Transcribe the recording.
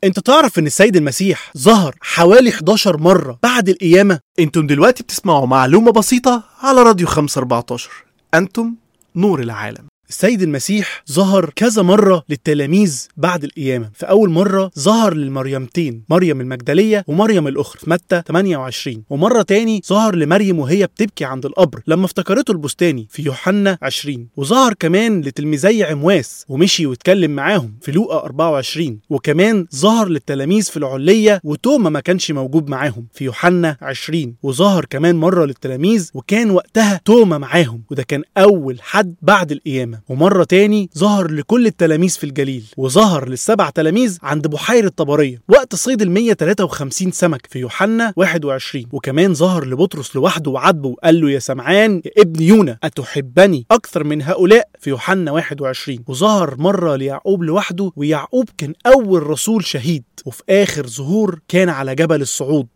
انت تعرف ان السيد المسيح ظهر حوالي 11 مرة بعد القيامة انتم دلوقتي بتسمعوا معلومة بسيطة على راديو 514 انتم نور العالم السيد المسيح ظهر كذا مرة للتلاميذ بعد القيامة في أول مرة ظهر للمريمتين مريم المجدلية ومريم الأخرى في متى 28 ومرة تاني ظهر لمريم وهي بتبكي عند القبر لما افتكرته البستاني في يوحنا 20 وظهر كمان لتلميذي عمواس ومشي واتكلم معاهم في لوقا 24 وكمان ظهر للتلاميذ في العلية وتوما ما كانش موجود معاهم في يوحنا 20 وظهر كمان مرة للتلاميذ وكان وقتها توما معاهم وده كان أول حد بعد القيامة ومرة تاني ظهر لكل التلاميذ في الجليل وظهر للسبع تلاميذ عند بحيرة طبرية وقت صيد ال 153 سمك في يوحنا 21 وكمان ظهر لبطرس لوحده وعاتبه وقال له يا سمعان يا ابن يونا أتحبني أكثر من هؤلاء في يوحنا 21 وظهر مرة ليعقوب لوحده ويعقوب كان أول رسول شهيد وفي آخر ظهور كان على جبل الصعود